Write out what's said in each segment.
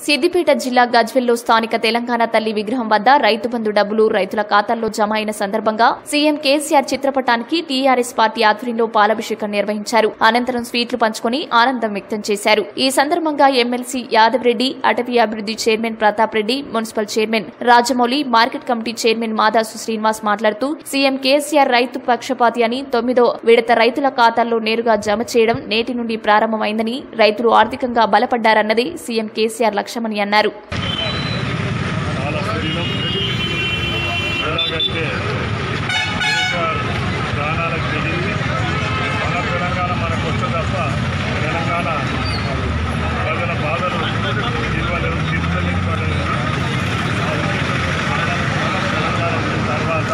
సిద్దిపేట జిల్లా గజ్వెల్లో స్థానిక తెలంగాణ తల్లి విగ్రహం వద్ద రైతు బంధు డబ్బులు రైతుల ఖాతాల్లో జమ అయిన సందర్భంగా సీఎం కేసీఆర్ చిత్రపటానికి టీఆర్ఎస్ పార్టీ ఆధ్వర్యంలో పాలాభిషేకం నిర్వహించారు అనంతరం స్వీట్లు పంచుకొని ఆనందం వ్యక్తం చేశారు ఈ సందర్భంగా ఎమ్మెల్సీ యాదవ్ రెడ్డి అటవీ అభివృద్ధి chairman Pratap Reddy municipal chairman Rajamouli market committee chairman Madasu Srinivas మాట్లాడుతూ సీఎం కేసీఆర్ రైతు పక్షపాతి అని తొమ్మిదో విడత రైతుల ఖాతాల్లో నేరుగా జమ చేయడం నేటి నుండి ప్రారంభమైందని రైతులు ఆర్థికంగా బలపడ్డారన్నది సీఎం కేసీఆర్ లక్ష్యమని అన్నారు చాలా శరీరం ఎలాగంటే కేసీఆర్ ప్రాణాలకు తెలియదు మన తెలంగాణ మనకు వచ్చే తప్ప తెలంగాణ ప్రజల బాధలు తీర్వలేరు తీర్చలేకపోలేదు ఆ ఉద్దేశంతో మనం తెలంగాణ వచ్చిన తర్వాత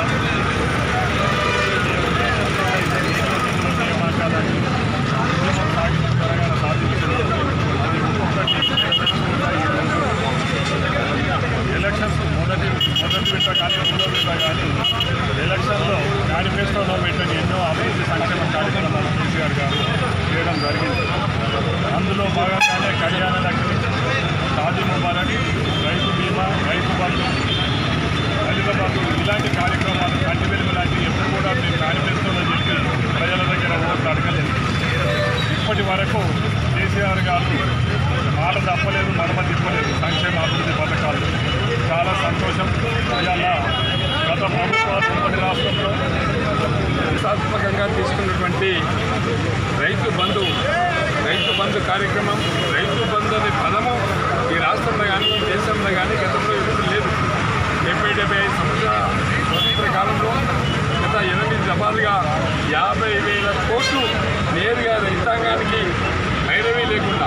ఏ ఉద్దేశంతో అయితే నియోజకవర్గంలో నియామకాలని ఉద్యమం సాగించి తెలంగాణ సాధించారు అది ఒక్కొక్కటి కూడా ఈరోజు ఎలక్షన్స్ మొదటి మొదటి విడత కానీ రెండో విడత కానీ ఎలక్షన్లో మేనిఫెస్టోలో పెట్టిన ఎన్నో అభివృద్ధి సంక్షేమ కార్యక్రమాలు కేసీఆర్ గారు చేయడం జరిగింది అందులో భాగంగానే కళ్యాణ లక్ష్మి షాదీ ముబారక్ రైతు బీమా రైతు బంధు దళిత బంధు ఇలాంటి కార్యక్రమాలు కంటి వెలుగు లాంటివి ఎప్పుడు కూడా మేము మేనిఫెస్టోలో చెప్పి ప్రజల దగ్గర ఓట్లు అడగలేదు ఇప్పటి వరకు కేసీఆర్ గారు మాట తప్పలేదు మడమ తిప్పలేదు సంక్షేమ అభివృద్ధి పథకాలు చాలా సంతోషం ఇవాళ గత ప్రభుత్వాలు ఉమ్మడి రాష్ట్రంలో ప్రతిష్టాత్మకంగా తీసుకున్నటువంటి రైతు బంధు రైతు బంధు కార్యక్రమం రైతు బంధు అనే పదము ఈ రాష్ట్రంలో కానీ ఈ దేశంలో కానీ గతంలో ఎప్పుడు లేదు డెబ్బై డెబ్బై ఐదు సంవత్సరాల స్వతంత్ర కాలంలో గత ఎనిమిది దఫాలుగా యాభై వేల కోట్లు నేరుగా రైతాంగానికి వైరవీ లేకుండా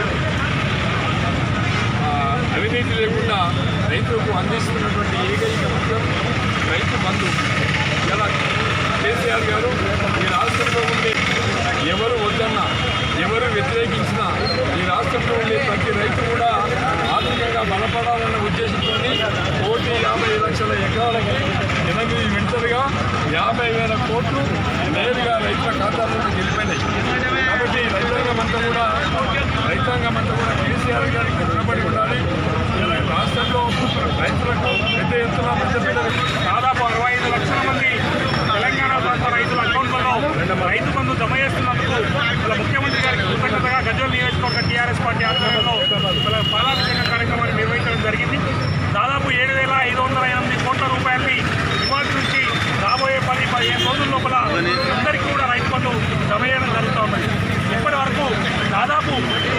ఆ, అవినీతి లేకుండా రైతులకు అందిస్తున్నటువంటి ఏకైక పథకం రైతు బంధు ఇలా కేసీఆర్ గారు ఈ రాష్ట్రంలో ఉండే ఎవరు వద్దన్నా ఎవరు వ్యతిరేకించినా ఈ రాష్ట్రంలో ఉండే ప్రతి రైతు కూడా ఆర్థికంగా బలపడాలన్న ఉద్దేశంతో కోటి యాభై లక్షల ఎకరాలకి ఎనిమిది విడతలుగా యాభై వేల కోట్లు నేరుగా రైతుల ఖాతాలోకి వెళ్ళిపోయినాయి కాబట్టి రైతాంగం అంతా కూడా రైతాంగం అంతా కూడా కేసీఆర్ గారికి రుణపడి ఉండాలి ఇలా రాష్ట్రంలో రైతులకు పెద్ద ఎత్తున పెద్దపీట దాదాపు అరవై ఐదు లక్షల మంది తెలంగాణ ప్రాంత రైతుల అకౌంట్లలో రైతు బంధు జమ చేస్తున్నందుకు ఇలా ముఖ్యమంత్రి గారికి కృతజ్ఞతగా గజ్వల్ నియోజకవర్గ టీఆర్ఎస్ పార్టీ ఆధ్వర్యంలో ఇలా పాలాభిషేక కార్యక్రమాన్ని నిర్వహించడం జరిగింది దాదాపు ఏడు వేల ఐదు వందల ఎనిమిది కోట్ల రూపాయలని ఇవాటి నుంచి రాబోయే పది పదిహేను రోజుల లోపల అందరికీ కూడా రైతు బంధు జమ చేయడం జరుగుతూ ఉన్నది ఇప్పటి వరకు దాదాపు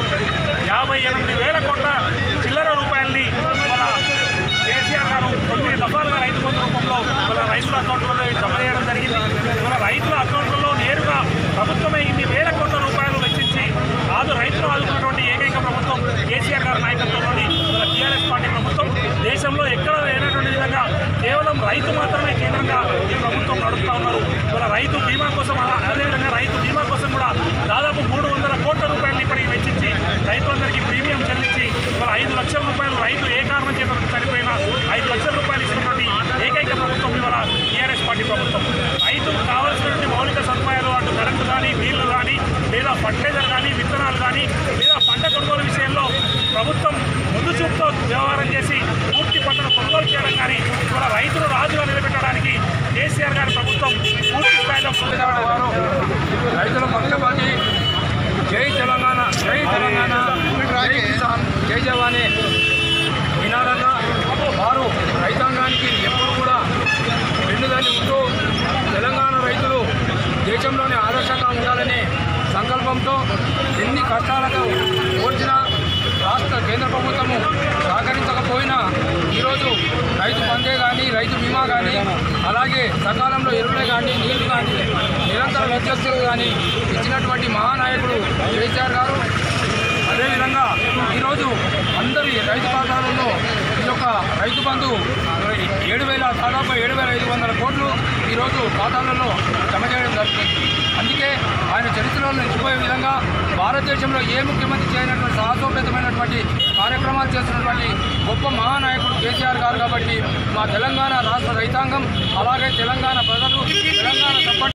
యాభై ఎనిమిది వేల కోట్ల చిల్లర రూపాయలని మన కేసీఆర్ గారు తొమ్మిది దఫాలుగా రైతు బంధు రూపంలో మన రైతుల అకౌంట్లలో జమ చేయడం జరిగింది మన రైతుల అకౌంట్లలో నేరుగా ప్రభుత్వమే ఇన్ని వేల కోట్ల రూపాయలు వెచ్చించి కాదు రైతులు ఆదుకున్నటువంటి ఏకైక ప్రభుత్వం కేసీఆర్ గారి నాయకత్వంలోని మన టీఆర్ఎస్ పార్టీ ప్రభుత్వం దేశంలో ఎక్కడ లేనటువంటి విధంగా కేవలం రైతు మాత్రమే కేంద్రంగా ఈ ప్రభుత్వం నడుపుతా ఉన్నారు మన రైతు బీమా కోసం అలా- అదేవిధంగా రైతు బీమా కోసం కూడా దాదాపు మూడు వందల కోట్ల రూపాయలు ఇప్పటికి వెచ్చించి రైతులందరికీ ప్రీమియం చెల్లించి మన ఐదు లక్షల రూపాయలు రైతు ఏ కారణం చేత చనిపోయినా ఐదు లక్షల రూపాయలు ఇస్తున్నటువంటి ఏకైక ప్రభుత్వం ఇవాళ టీఆర్ఎస్ పార్టీ ప్రభుత్వం రైతుకు కావాల్సినటువంటి మౌలిక సదుపాయాలు అటు కరెంటు కానీ నీళ్లు కానీ లేదా ఫర్టిలైజర్ కానీ విత్తనాలు కానీ లేదా పంట కొనుగోలు విషయంలో ప్రభుత్వం ముందు చూపుతో వ్యవహారం చేసి పూర్తి పంటను కొనుగోలు చేయడం కానీ ఇవాళ రైతులు రాజుగా నిలబెట్టడానికి కేసీఆర్ గారి ప్రభుత్వం పూర్తి స్థాయిలో కృషి చేయడం వారు రైతుల పక్షపాతి జై తెలంగాణ జై తెలంగాణ జై కిసాన్ జై జవానే వినాలన్నా వారు రైతాంగానికి ఎప్పుడు కూడా వెన్నుదని ఉంటూ తెలంగాణ రైతులు దేశంలోనే ఆదర్శంగా ఉండాలనే సంకల్పంతో ఎన్ని కష్టాలకు ఓడ్చినా రాష్ట్ర కేంద్ర ప్రభుత్వము సహకరించకపోయినా ఈరోజు రైతు బందే కానీ రైతు బీమా కానీ అలాగే సకాలంలో ఎరువులే కానీ నీళ్లు కానీ నిరంతర మధ్యస్థులు కానీ ఇచ్చినటువంటి మహానాయకుడు కేసీఆర్ గారు అదేవిధంగా ఈరోజు అందరి రైతు ఖాతాలలో ఈ యొక్క రైతు బంధు ఏడు వేల దాదాపు ఏడు వేల ఐదు వందల కోట్లు ఈరోజు ఖాతాలలో జమ చేయడం జరుగుతుంది అందుకే ఆయన చరిత్రలో నిలిచిపోయే విధంగా భారతదేశంలో ఏ ముఖ్యమంత్రి చేయనటువంటి సాహసోపేతమైనటువంటి కార్యక్రమాలు చేస్తున్నటువంటి గొప్ప మహానాయకుడు కేసీఆర్ గారు కాబట్టి మా తెలంగాణ రాష్ట్ర రైతాంగం అలాగే తెలంగాణ ప్రజలు తెలంగాణ సంపన్న